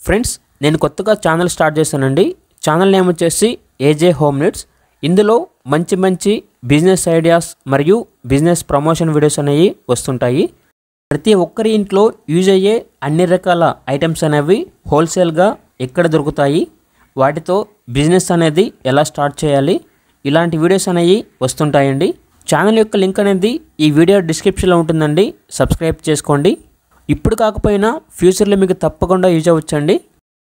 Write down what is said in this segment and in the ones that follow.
friends నేను కొత్తగా channel start చేశానండి ఛానల్ నేమ్ వచ్చేసి ఏజే హోమ్ నీడ్స్ ఇందులో మంచి మంచి బిజినెస్ ఐడియాస్ మరియు బిజినెస్ ప్రమోషన్ వీడియోస్ అనేవి వస్తుంటాయి ప్రతి ఒక్కరి ఇంట్లో యూజ్ అయ్యే అన్ని రకాల ఐటమ్స్ అనేవి హోల్సేల్గా ఎక్కడ దొరుకుతాయి వాటితో బిజినెస్ అనేది ఎలా స్టార్ట్ చేయాలి ఇలాంటి వీడియోస్ అనేవి వస్తుంటాయండి ఛానల్ యొక్క లింక్ అనేది ఈ వీడియో డిస్క్రిప్షన్లో ఉంటుందండి సబ్స్క్రైబ్ చేసుకోండి ఇప్పుడు కాకపోయినా ఫ్యూచర్లో మీకు తప్పకుండా యూజ్ అవ్వచ్చండి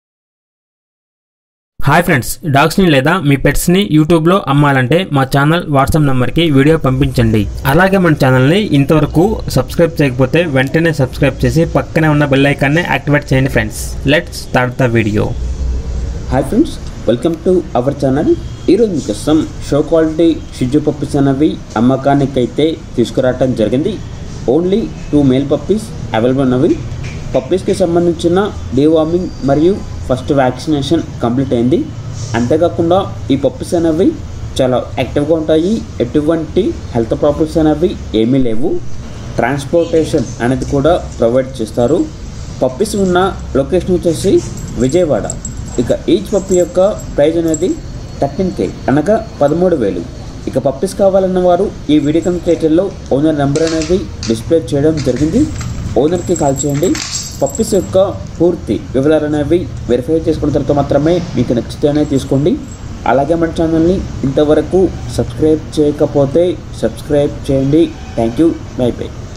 హాయ్ ఫ్రెండ్స్ డాగ్స్ని లేదా మీ పెట్స్ని యూట్యూబ్లో అమ్మాలంటే మా ఛానల్ వాట్సాప్ నెంబర్కి వీడియో పంపించండి అలాగే మన ఛానల్ని ఇంతవరకు సబ్స్క్రైబ్ చేయకపోతే వెంటనే సబ్స్క్రైబ్ చేసి పక్కనే ఉన్న బెల్ ఐకాన్ని యాక్టివేట్ చేయండి friends let's start the video hi friends welcome to our channel ఈరోజు మీకోసం షో క్వాలిటీ షిజు పప్పీస్ అనేవి అమ్మకానికి అయితే తీసుకురావటం జరిగింది only two male puppies available ఉన్నవి పప్పీస్కి సంబంధించిన డీవార్మింగ్ మరియు ఫస్ట్ వ్యాక్సినేషన్ కంప్లీట్ అయింది అంతేకాకుండా ఈ పప్పీస్ అనేవి చాలా యాక్టివ్గా ఉంటాయి ఎటువంటి హెల్త్ ప్రాబ్లమ్స్ అనేవి ఏమీ లేవు ట్రాన్స్పోర్టేషన్ అనేది కూడా ప్రొవైడ్ చేస్తారు పప్పీస్ ఉన్న లొకేషన్ వచ్చేసి విజయవాడ ఇక ఈచ్ పప్పి యొక్క ప్రైజ్ అనేది థర్టీన్ కే అనగా పదమూడు వేలు ఇక పప్పీస్ కావాలన్న వారు ఈ వీడియో కమ్యూనికేటర్లో ఓనర్ నెంబర్ అనేది డిస్ప్లే చేయడం జరిగింది ఓనర్కి కాల్ చేయండి పప్పీస్ యొక్క పూర్తి వివరాలు అనేవి వెరిఫై చేసుకున్న తర్వాత మాత్రమే మీకు నచ్చితేనే తీసుకోండి అలాగే మన ఛానల్ని ఇంతవరకు సబ్స్క్రైబ్ చేయకపోతే సబ్స్క్రైబ్ చేయండి థ్యాంక్ యూ బై బై